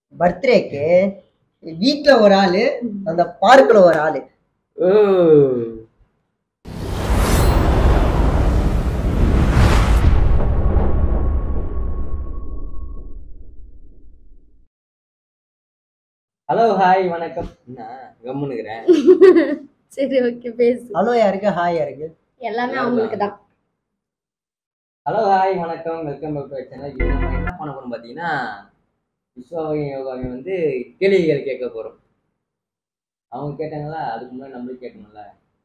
பர்த்டேக்கு வீட்ல ஒரு ஆளு அந்த பார்க்ல ஒரு ஆளு ஓ ஹலோ ஹாய் வணக்கம் என்ன கம்முனுக்குறேன் சரி ஓகே பேசு ஹலோ யாருக்கு ஹாய் யாருக்கு எல்லாமே அவங்களுக்கு தான் ஹலோ ஹாய் வணக்கம் வெல்கம் பேக் டு சேனல் இது நம்ம என்ன பண்ண போறோம் பார்த்தீங்கன்னா விஸ்வாவையும் யோகாவையும் வந்து கேள்விகள் கேட்க போறோம் அவங்க கேட்டாங்களா அதுக்கு முன்னாடி நம்மளும் கேட்கணும்ல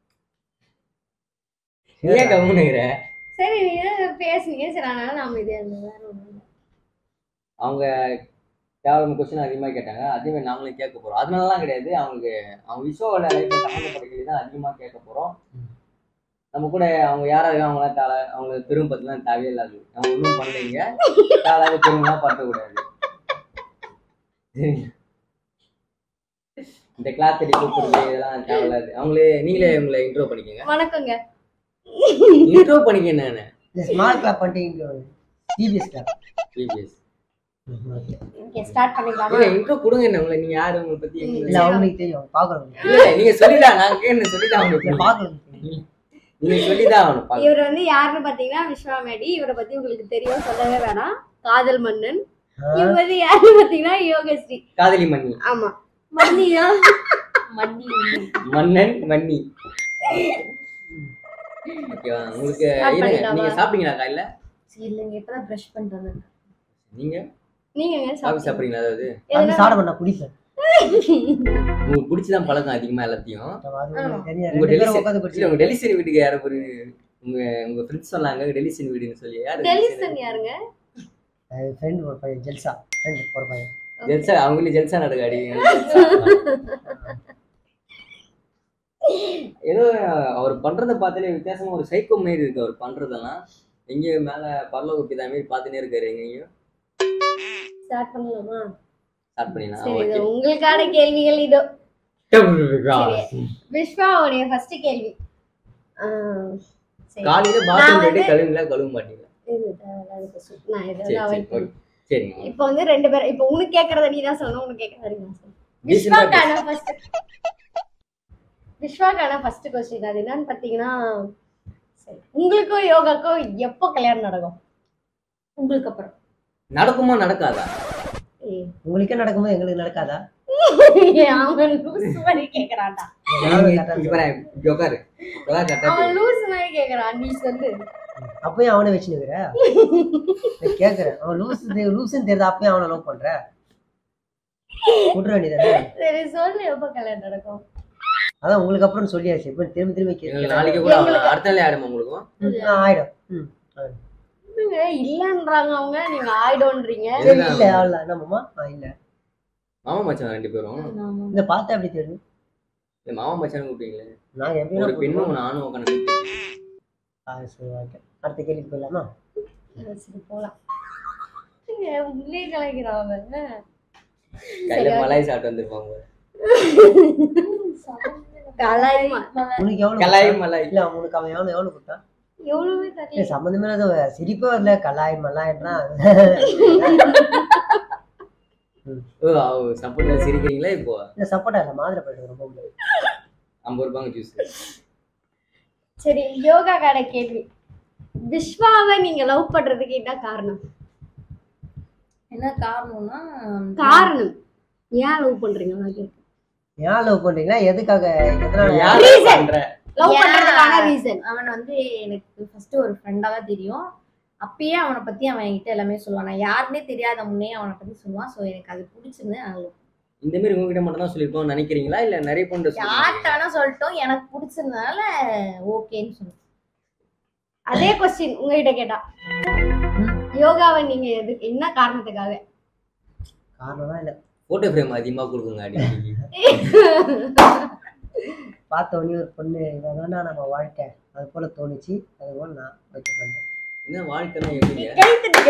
ஏன் கம்முனுக்குற சரி நீங்க பேசுனீங்க சரி அதனால நாம இதே இருந்தோம் வேற ஒண்ணும் இல்ல அவங்க தேவையான கொஸ்டின் அதிகமாக கேட்டாங்க அதே மாதிரி நாங்களும் கேட்க போறோம் அதனாலலாம் கிடையாது அவங்களுக்கு அவங்க விஸ்வாவோட லைஃப்ல சம்மந்தப்பட்ட கேள்வி தான் அதிகமாக கேட்க போறோம் நம்ம கூட அவங்க யாரா இருக்காங்க அவங்களாம் தாள அவங்க பெரும் பத்திலாம் தேவையே இல்லாது அவங்க ஒன்றும் பண்ணலைங்க தாளாக பெருமெல்லாம் பற்றக்கூடாது சரிங்க இந்த கிளாத் அடி கூப்பிடுறது இதெல்லாம் தேவையில்லாது அவங்களே நீங்களே உங்களை இன்ட்ரோ பண்ணிக்கோங்க வணக்கங்க இன்ட்ரோ பண்ணிக்க நான் இந்த ஸ்மார்ட் கிளாப் பண்ணிட்டு DPS clap PBS okay start பண்ணிக்கலாமா இல்ல இன்ட்ரோ கொடுங்க என்ன உங்களை நீங்க யாரு உங்களை பத்தி இல்ல எங்களுக்கு அவங்களுக்கு தெரியும் பாக்குறவங்க இல்ல நீங்க சொல்லிட்டா நான் கேன்னு சொல்லிட்டா அவனுக்கு பாக்குறவங்க தெரியும். நீங்க சொல்லிதான் அவனுக்கு பாக்க இவர் வந்து யாருன்னு பாத்தீங்கன்னா விஸ்வாமேடி இவரை பத்தி உங்களுக்கு தெரியும் சொல்லவே வேணாம் காதல் மன்னன் இவர் வந்து யாருன்னு பாத்தீங்கன்னா யோகஸ்ரீ காதலி மன்னி ஆமா மன்னியா மன்னி மன்னன் மன்னி ஓகேவா உங்களுக்கு Start இருங்க பண்ணிடலாமா? நீங்க சாப்பிட்டீங்களா காலையில இல்லைங்க இப்பதான் பிரஷ் பண்ணிட்டு வந்தேன் நீங்க நீங்க காஃபி சாப்பிடுறீங்களா அதாவது அது சாப்பிட பண்ண குடிப்பேன் உங்களுக்கு பிடிச்சதான் பழக்கம் அதிகமா எல்லாத்தையும் அது உங்களுக்கு தெரியும். உங்க ரெண்டு பேரும் டெலிசரி உட்காந்து இல்ல, குடிச்சு உங்க டெலிசரி வீட்டுக்கு யார ஒரு உங்க உங்க ஃப்ரெண்ட்ஸ் சொன்னாங்க டெலிசரி வீடுன்னு சொல்லி யாரு டெலிசன் யாருங்க ஃப்ரெண்ட் ஒரு பையன் ஜெல்சா ஃப்ரெண்ட் ஒரு பையன் ஜெல்சா அவங்க ஜெல்சா நடக்க அடி ஏதோ அவர் பண்றத பார்த்தாலே வித்தியாசமா ஒரு சைக்கோ மாரி இருக்கு அவர் பண்றதெல்லாம் எங்கேயோ மேல பரலோக பிதா மாரி பார்த்துனே இருக்காரு எங்கேயும் ஸ்டார்ட் பண்ணலாமா ஸ்டார்ட் பண்ணிடலாம் சரி இது ஓகே உங்களுக்கான கேள்விகள் இதோ விஸ்வாவுடைய ஃபர்ஸ்ட் கேள்வி ஆ, சரி. காலையில நான் பாத்ரூம் வந்து- போயிட்டு கழுவுங்களா கழுவ மாட்டீங்களா இது தேவையில்லாத question. நான் இதை சரி வந்து சரி avoid ஓகே பண்ணேன். சரிங்க இப்போ வந்து ரெண்டு பேரும் இப்போ உனக்கு கேட்கறத நீ தான் சொல்லணும் உனக்கு கேட்கறத நீ தான் சொல்லணும் Decent ஆ விஸ்வாக்கான ஃபர்ஸ்ட் விஸ்வாக்கான ஃபர்ஸ்ட் கொஸ்டின் அது என்னன்னு பார்த்தீங்கன்னா சரி உங்களுக்கும் யோகாக்கும் எப்போ கல்யாணம் நடக்கும் உங்களுக்கு அப்புறம் நடக்குமா நடக்காதா ஏய், உங்களுக்கே நடக்கும்போது எங்களுக்கு நடக்காதா அவன் லூஸ் மாதிரி கேக்குறான்டா நானும் இங்க correct ஆ இங்க பாரு, இங்க உட்காரு உட்காரு, correct ஆ அவன் பேசு. லூஸ் மாதிரி கேக்குறான் நீ சொல்லு அப்பயும் அவனை வச்சுனுக்குற கேக்குறேன் அவன் லூஸ் லூசுன்னு தெரியுது அப்பயும் அவனை லவ் பண்ற விட்ற வேண்டியதானே சரி சொல்லு எப்போ கல்யாணம் நடக்கும் அதான் உங்களுக்கு அப்புறம் சொல்லியாச்சு இப்ப திரும்பி திரும்பி எங்களுக்கு கேட்க நாளைக்கு கூட எங்களுக்கு- அடுத்த நாளே ஆயிடுமா உங்களுக்கும் ஆயிடும் ம். என்னங்க, இல்லன்றாங்க அவங்க நீங்க ஆயிடும்ன்றீங்க சரி இல்ல அவ்வளோ என்னமாமா ஆ, இல்ல மாமா மச்சான் ரெண்டு பேரும் இந்த பார்த்தா எப்படி தெரியுது இல்ல மாமா மச்சான் கூப்பிட்டீங்களே நான் எப்படி ஒரு பெண்ணும் நானும் உட்காந்து சரி ஓகே அடுத்த கேள்வி போயிடலாமா சரி போலாம் ஏங்க, உள்ளே கலைக்கிறான் அவன் கையில மலாய் சாப்பிட்டு வந்திருப்பாங்க கலாய்மா உனக்கு எவ்வளவு கலாய் கொடுத்தான்? மலாய் இல்ல உனக்கு அவன் எவ்வளவு எவ்வளவு கொடுத்தான் எவ்வளவுமே இல்ல தெரியல சம்மந்தமே இல்லாத சிரிப்பே வரல கலாய் மலாய்ன்றா ஓ சப்போர்ட்ல சிரிக்கிறீங்களா இப்போ இல்ல சப்போட்டா இல்ல மாதிரி போயிட்டு ரொம்ப முடியாது ஐம்பது ரூபாங்க ஜூஸ் சரி யோகா காட கேள்வி விஸ்வாவை நீங்க லவ் பண்றதுக்கு என்ன காரணம் என்ன காரணம்னா காரணம் ஏன் லவ் பண்றீங்க நான் கேட்கிறேன் ஏன் லவ் பண்றீங்கன்னா எதுக்காக எதனால யார் Reason. பண்ற லவ் ஏன்? பண்றதுக்கான ரீசன் அவன் வந்து எனக்கு ஃபர்ஸ்ட் ஒரு ஃப்ரெண்டா தான் தெரியும் அப்பயே அவனை பத்தி அவன் என்கிட்ட எல்லாமே சொல்லுவான் நான் யாருன்னே தெரியாத முன்னே அவனை பத்தி சொல்லுவான் ஸோ எனக்கு அது பிடிச்சிருந்து நான் love இந்த மாதிரி உங்ககிட்ட மட்டும் தான் சொல்லிருக்கோம் நினைக்கிறீங்களா இல்ல நிறைய பொண்ணு யார்கிட்ட சொல்லிட்டோம் எனக்கு பிடிச்சிருந்தனால ஓகேன்னு சொன்னேன் அதே கொஸ்டின் உங்ககிட்ட கேட்டா யோகாவை நீங்க எதுக்கு என்ன காரணத்துக்காக காரணம்லாம் இல்ல போட்டோ ஃப்ரேம் அதிகமா கொடுக்குங்க அடிக்கடி பார்த்த உடனே ஒரு பொண்ணு இவன் தானா நம்ம வாழ்க்கை அது போல தோணுச்சு அது போல நான் ஓகே பண்ணிட்டேன் என்ன வாழ்க்கைனா எப்படிங்க கைத்தட்டுங்க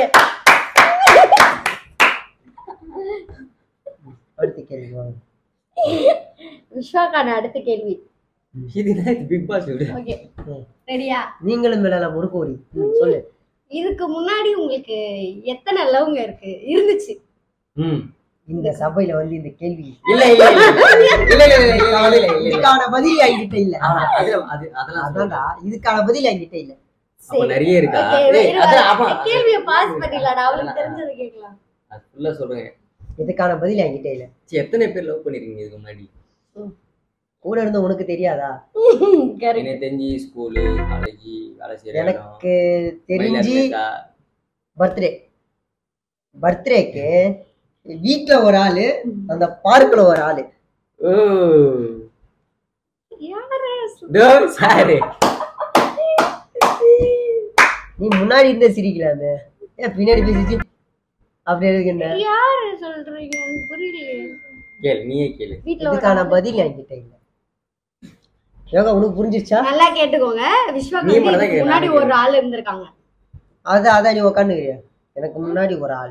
அடுத்த கேள்வி வாங்க. விஸ்வாக்கான அடுத்த கேள்வி இது என்ன பிக் பாஸ் விடு ஓகே ம். ரெடியா நீங்களும் மேல முறுக்கோரி ம், சொல்லு இதுக்கு முன்னாடி உங்களுக்கு எத்தனை லவ்ங்க இருக்கு இருந்துச்சு ம் இந்த சபையில வந்து இந்த கேள்வி இல்ல இல்ல இல்ல இல்ல இல்ல இல்ல இல்ல இல்ல இல்ல இல்ல இதுக்கான பதில் என்கிட்ட இல்ல ஆ, அது அது அதெல்லாம் சொல்றேன். அதான்டா இதுக்கான பதில் என்கிட்ட இல்ல அப்ப சரி. நிறைய இருக்கா Okay, ஏய், இரு, அது அப்ப கேள்வியை பாஸ் பண்ணிடலாடா அவளுக்கு தெரிஞ்சது கேட்கலாம் அது ஃபுல்லா சொல்றேன் இதுக்கான பதில் என்கிட்ட இல்ல சரி, எத்தனை பேர் லவ் பண்ணிருக்கீங்க இதுக்கு முன்னாடி கூட இருந்து உனக்கு தெரியாதா கரெக்ட் எனக்கு தெரிஞ்சு ஸ்கூலு காலேஜ் வேலை செய்யற இடம் எனக்கு மயிலாடுதுறை தெரிஞ்சு இருக்கா? பர்த்டே பர்த்டேக்கு வீட்ல ஒரு ஆளு அந்த பார்க்ல ஒரு ஆளு ஓ யாரு தோ சாரு நீ முன்னாடி இருந்தே சிரிக்கலாமே ஏன் பின்னாடி பேசிச்சு அப்படி இருக்குன்னு யாரு சொல்றீங்க எனக்கு புரியலையே கேளு நீயே கேளு வீட்ல ஒரு இதுக்கான பதில் என்கிட்ட இல்ல யோகா உனக்கு புரிஞ்சிருச்சா நல்லா கேட்டுக்கோங்க விஸ்வா நீ மட்டும் தான் இதுக்கு முன்னாடி கேட்கலாம். ஒரு ஆள் இருந்திருக்காங்க அதான் அதான் நீ உட்காந்துக்கிறியா எனக்கு முன்னாடி ஒரு ஆள்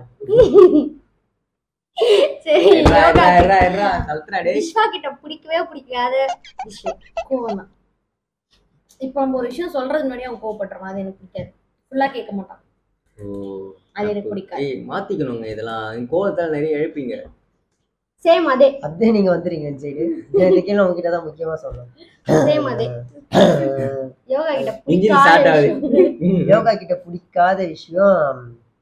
சரி இருடா, யோகா இருடா, இருடா, இருடா, கழுத்துடா டேய். விஸ்வா கிட்ட பிடிக்கவே பிடிக்காத விஷயம் கோவம் தான் இப்போ நம்ம ஒரு விஷயம் சொல்றது முன்னாடி அவன் கோவப்பட்டுறான் அது எனக்கு பிடிக்காது ஃபுல்லா கேட்க மாட்டான் ஓ, அது எனக்கு தப்பு. பிடிக்காது. ஏய், மாத்திக்கணுங்க இதெல்லாம் கோவத்தால நிறைய எழுப்பீங்க சேம் அதே அதே நீங்க வந்துறீங்க என் சைடு இந்த கேள்வி உங்ககிட்ட தான் முக்கியமா சொல்லணும் சேம் அதே யோகா கிட்ட இன்ஜின் பிடிக்காத ஸ்டார்ட் ஆகுது விஷயம் யோகா கிட்ட பிடிக்காத விஷயம்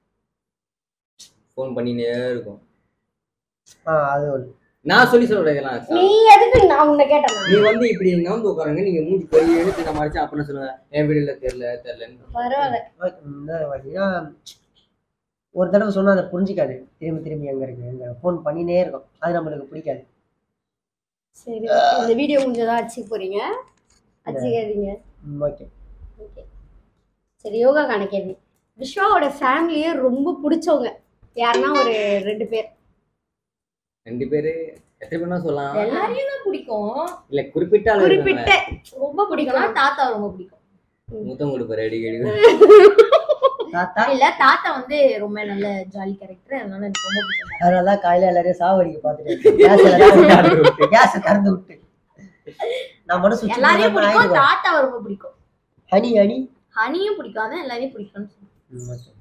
ஃபோன் பண்ணினே இருக்கும் ஆ, அது ஒண்ணு நான் சொல்லி சொல்றேன் இதெல்லாம் நீ எதுக்கு நான் உன்னை கேட்டேன் நீ வந்து இப்படி நவுந்து உட்காருங்க நீங்க மூஞ்சி போய் எடுத்து நம்ம அடிச்சு அப்புறம் சொல்லுங்க என் வீடுல தெரியல தெரியலன்னு பரவாயில்ல இந்த பாத்தீங்கன்னா ஒரு தடவை சொன்னா அதை புரிஞ்சுக்காது திரும்பி திரும்பி எங்க இருக்கு எங்க ஃபோன் பண்ணினே இருக்கும் அது நம்மளுக்கு பிடிக்காது சரி okay. இந்த வீடியோ முடிஞ்சதா அடிச்சுக்க போறீங்க அடிச்சுக்காதீங்க ஓகே ஓகே சரி யோகாக்கான கேள்வி விஸ்வாவோட ஃபேமிலியே ரொம்ப பிடிச்சவங்க யாருன்னா ஒரு ரெண்டு பேர் ரெண்டு பேரு எத்தனை பேர்னா சொல்லலாம் எல்லாரையும் தான் பிடிக்கும் இல்ல குறிப்பிட்ட ஆளு இருக்காங்க. குறிப்பிட்ட ரொம்ப பிடிக்கும்னா தாத்தா ரொம்ப பிடிக்கும் முத்தம் கொடுப்பாரு அடிக்கடி தாத்தா இல்ல தாத்தா வந்து ரொம்ப நல்ல ஜாலி கேரக்டர் அதனால எனக்கு ரொம்ப பிடிக்கும் அதனால காலையில எல்லாரையும் சாவடிக்க பார்த்துட்டு கேஸை திறந்து விட்டு நான் மட்டும் சுவிட்ச் எல்லாரையும் பிடிக்கும் தாத்தாவை ரொம்ப பிடிக்கும் ஹனி ஹனி ஹனியும் பிடிக்கும் அதான் எல்லாரையும் பிடிக்கும்னு சொல்லுவேன். ம், okay.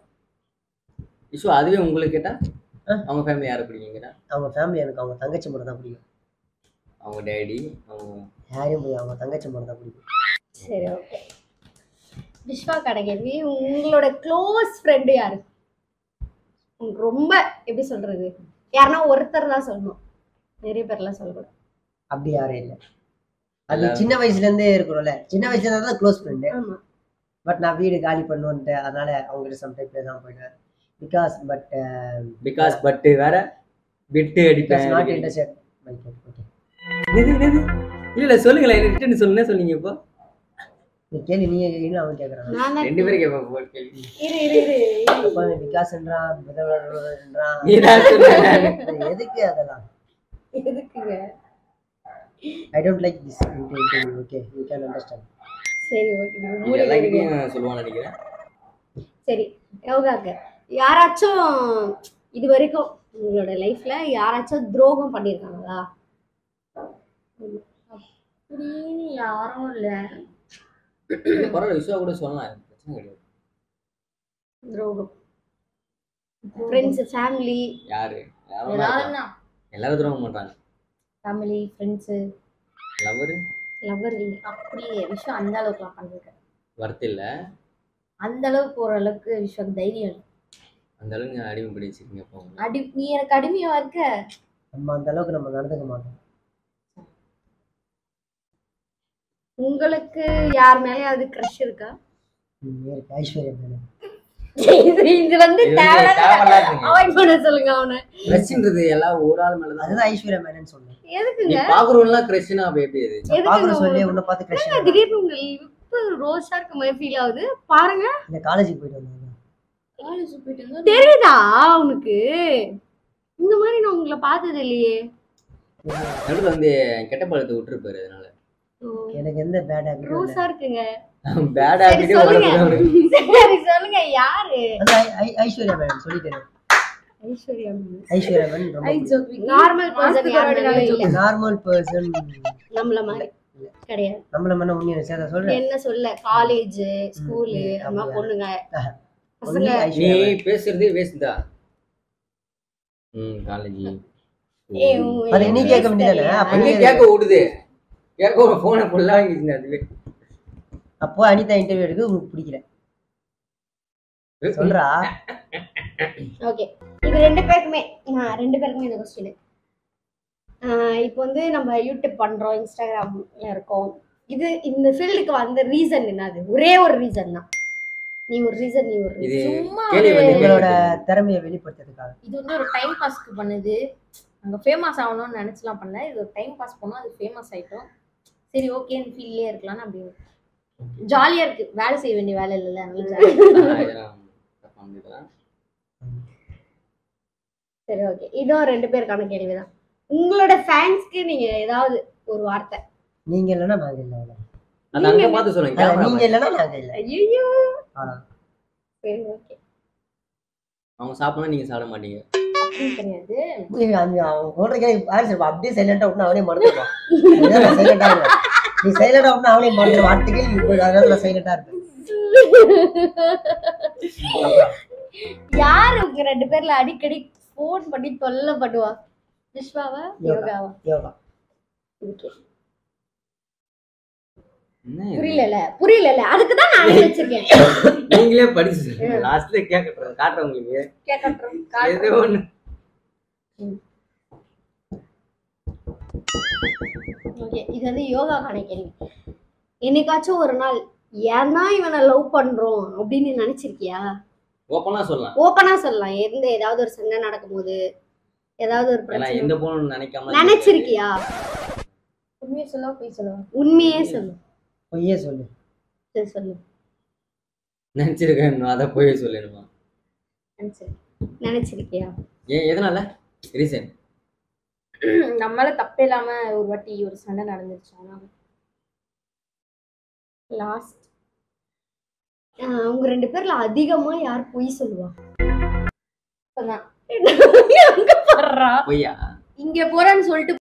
இஷ்யூ அதுவே உங்களுக்கு கேட்டா ஆ? அவங்க ஃபேமிலி யாரை பிடிக்குங்கடா அவங்க ஃபேமிலி எனக்கு அவங்க தங்கச்சி மட்டும் தான் பிடிக்கும் அவங்க டேடி அவங்க யாரையும் பிடிக்கும் அவங்க தங்கச்சி மட்டும் தான் பிடிக்கும் சரி ஓகே விஸ்வாக்கான கேள்வி உங்களோட க்ளோஸ் ஃப்ரெண்டு யாரு உங்களுக்கு ரொம்ப எப்படி சொல்றது யாருன்னா ஒருத்தர் தான் சொல்லணும் நிறைய பேர்லாம் சொல்லக்கூடாது அப்படி யாரும் இல்லை அது எல்லாரும். சின்ன வயசுல இருந்தே இருக்கிறோம்ல சின்ன வயசுல இருந்தா தான் க்ளோஸ் ஃப்ரெண்டு ஆமா பட் நான் வீடு காலி பண்ணுவேன்ட்டு அதனால அவங்ககிட்ட சம்டைம் பேசாம போயிடுவேன் பிகாஸ் பட் பிகாஸ் பட் வேற விட்டு பிகாஸ் நாட் அடிப்பேன் இன்ட்ரெஸ்டட் ஓகே எது, எது? இல்ல இல்ல சொல்லுங்களேன் ரிட்டர்ன் சொல்லுங்க சொன்னீங்க இப்போ நீ கேள்வி நீ கேள்வி அவன் கேட்கறான் நான் தான் ரெண்டு பேரும் கேட்பேன் போர் கேள்வி இரு இரு இரு அப்ப பிகாஸ்ன்றான் விதவன்றா நீ தான் சொன்ன எதுக்கு அதெல்லாம் எதுக்குங்க I don't like this interview okay you can understand சரி ஓகே நீங்க எல்லாருக்கிட்டையும் சொல்லுவான்னு நினைக்கிறேன் சரி யோகாக்கு யாராச்சும் இது வரைக்கும் உங்களோட லைஃப்ல யாராச்சும் துரோகம் பண்ணியிருக்காங்களா அப்படின்னு யாரும் இல்ல பரவாயில்ல விஸ்வா கூட சொல்லலாம் பிரச்சனை கிடையாது துரோகம் ஃப்ரெண்ட்ஸ் ஃபேமிலி யாரு யாரும் தான் இருக்காங்க. எல்லாரும் எல்லாரும் துரோகம் பண்றாங்க ஃபேமிலி ஃப்ரெண்ட்ஸு லவரு லவர் இல்லை அப்படி விஷயம் அந்த அளவுக்குலாம் பண்ணிருக்கேன் வருத்த இல்ல அந்த அளவுக்கு போற அளவுக்கு விஷயம் தைரியம் இல்லை. அந்த அளவுக்கு நீங்க அடிமைப்படி வச்சிருக்கீங்க அப்போ உங்களை. அடி நீ எனக்கு அடிமையா இருக்க நம்ம அந்த அளவுக்கு நம்ம நடந்துக்க மாட்டோம் உங்களுக்கு யார் மேலேயாவது க்ரஷ் இருக்கா ம், இருக்கு ஐஸ்வர்யா மேடம் இது இது வந்து இது வந்து தேவையில்லாத தேவையில்லாததுங்க. அவாய்ட் பண்ண சொல்லுங்க அவனை கிரஷ்ன்றது எல்லாம் ஒரு ஆள் மேலதான் அதுதான் ஐஸ்வர்யா மேடம் சொன்னேன் நீ எதுக்குங்க பாக்குறவங்கலாம் கிரஷ்னா அப்ப எப்படி அது எதுக்குங்க பாக்குற சொல்லி உங்களுக்கு? உன்னை பார்த்து கிரஷ் என்னங்க திடீர்னு உங்க லிப்பு ரோஸா இருக்க மாதிரி ஃபீல் ஆகுது பாருங்க இந்த காலேஜுக்கு போயிட்டு வந்தாங்க காலேஜ் போயிட்டு இருந்தா தெரியுதா உனக்கு இந்த மாதிரி நான் உங்களை பார்த்தது இல்லையே நடுவில் வந்து கெட்ட பழத்தை விட்டுருப்பாரு அதனால எனக்கு எந்த பேட் ஹேபிட்டும் இல்லை ரோஸா இருக்குங்க பேட் சரி ஹேபிட்டே சொல்லுங்க உடம்பு சரி சொல்லுங்க யாரு அது ஐ- ஐ- ஐஸ்வர்யா மேடம் சொல்லிட்டேன் ஐஸ்வர்யா ஐஸ்வர்யா மேடம் ரொம்ப நார்மல் பர்சன் யாருனாலும் இல்ல நார்மல் பர்சன் நம்மள மாதிரி கிடையாது நம்மள மன உண்மையை சேர்த்த சொல்றேன் என்ன சொல்ல காலேஜ் ஸ்கூலு ம், அந்த மாதிரி அப்படியா? பொண்ணுங்க Only பசங்க நீ ஐஸ்வர்யா madam. பேசுறதே வேஸ்ட் தான் ம் காலேஜ் ஏய், உன் அது நீ கேட்க வேண்டியதானே அப்ப அங்கே நீ கேட்க விடுது கேட்க ஒரு போனை ஃபுல்லா வாங்கிச்சு அதுவே அப்போ அனிதா இன்டர்வியூ எடுக்க உங்களுக்கு பிடிக்கல சொல்றா ஓகே இது ரெண்டு பேருக்குமே நான் ரெண்டு பேருக்குமே இந்த கொஸ்டின் இப்போ வந்து நம்ம யூடியூப் பண்றோம் இன்ஸ்டாகிராம்ல இருக்கோம் இது இந்த ஃபீல்டுக்கு வந்த ரீசன் என்னது ஒரே ஒரு ரீசன் தான் நீ ஒரு ரீசன் நீ ஒரு இது reason. சும்மா கேள்வி ஒரு- வந்து உங்களோட திறமையை வெளிப்படுத்துறதுக்காக இது வந்து ஒரு டைம் பாஸ்க்கு பண்ணுது அங்க ஃபேமஸ் ஆகணும்னு நினைச்சலாம் பண்ணல இது ஒரு டைம் பாஸ் பண்ணோம் அது ஃபேமஸ் ஆயிட்டோம் சரி ஓகே இந்த ஃபீல்ட்லயே இருக்கலாம்னு அப்படின்னு ஜாலியா இருக்கு வேலை செய்ய வேண்டிய வேலை இல்லைல்ல அதனால jolly ஆ இருக்கு. ஆ, இதெல்லாம் தப்பா இருந்ததுலாம். சரி ஓகே இதுவும் ரெண்டு பேருக்கான கேள்விதான் உங்களோட ஃபேன்ஸ்க்கு நீங்க ஏதாவது ஒரு வார்த்தை நீங்க இல்லைன்னா நாங்க இல்லை அவ்வளவுதான். அது அங்க பார்த்து சொல்லுங்க அதான் கேமரா நீங்க இல்லைன்னா நாங்க இல்லை ஐயோ அவ்வளவுதான். சரி ஓகே அவங்க சாப்பிடணும் நீங்க சாப்பிட மாட்டீங்க அப்படின்னு கிடையாது ஏய், அந்த அவன் சொல்ற கேள்வி பாரு சரி, அப்படியே சைலண்டா விட்டு அவனே மறந்துடுவான் சைலண்டா நீ சைலண்டா விட்டு அவனே மறந்துடுவான் அடுத்த கேள்வி இப்போ அதனால நான் சைலண்டா இருப்பேன் யாரு உங்க ரெண்டு பேர்ல அடிக்கடி ஃபோன் பண்ணி தொல்லை பண்ணுவா விஸ்வாவா யோகா. யோகாவா யோகா Okay. என்ன இது? புரியல புரியல அதுக்கு தான் நான் வச்சிருக்கேன் நீங்களே படிச்சு சொல்லுங்க லாஸ்ட்ல கேட்கறேன் காட்டுறேன் உங்களுக்கு கேட்கட்டும் ஏதோ ஒண்ணு ஓகே இது வந்து யோகாக்கான கேள்வி என்னைக்காச்சும் ஒரு நாள் ஏன்னா இவனை லவ் பண்றோம் அப்படின்னு நீ நினைச்சிருக்கியா ஓப்பனா சொல்லலாம் ஓப்பனா சொல்லலாம் எந்த ஏதாவது ஒரு சண்டை நடக்கும்போது ஏதாவது ஒரு ஏன்னா பிரச்சனை எந்த போனும் நினைக்காம நினைச்சிருக்கியா உண்மையை சொல்ல போய் சொல்லுவேன் உண்மையே சொல்லு பொய்யே சொல்லு சரி சொல்லு நினைச்சிருக்கேன் அதை போய் சொல்லணுமா நினைச்சிரு நினைச்சிருக்கியா ஏன் எதனால ரீசன் நம்மளால தப்பே இல்லாம ஒரு வாட்டி ஒரு சண்டை நடந்துருச்சு ஆனா லாஸ்ட் உங்க ரெண்டு பேர்ல அதிகமா யார் பொய் சொல்லுவா இப்பதான் எங்க பண்றா பொய்யா இங்க போறேன்னு சொல்லிட்டு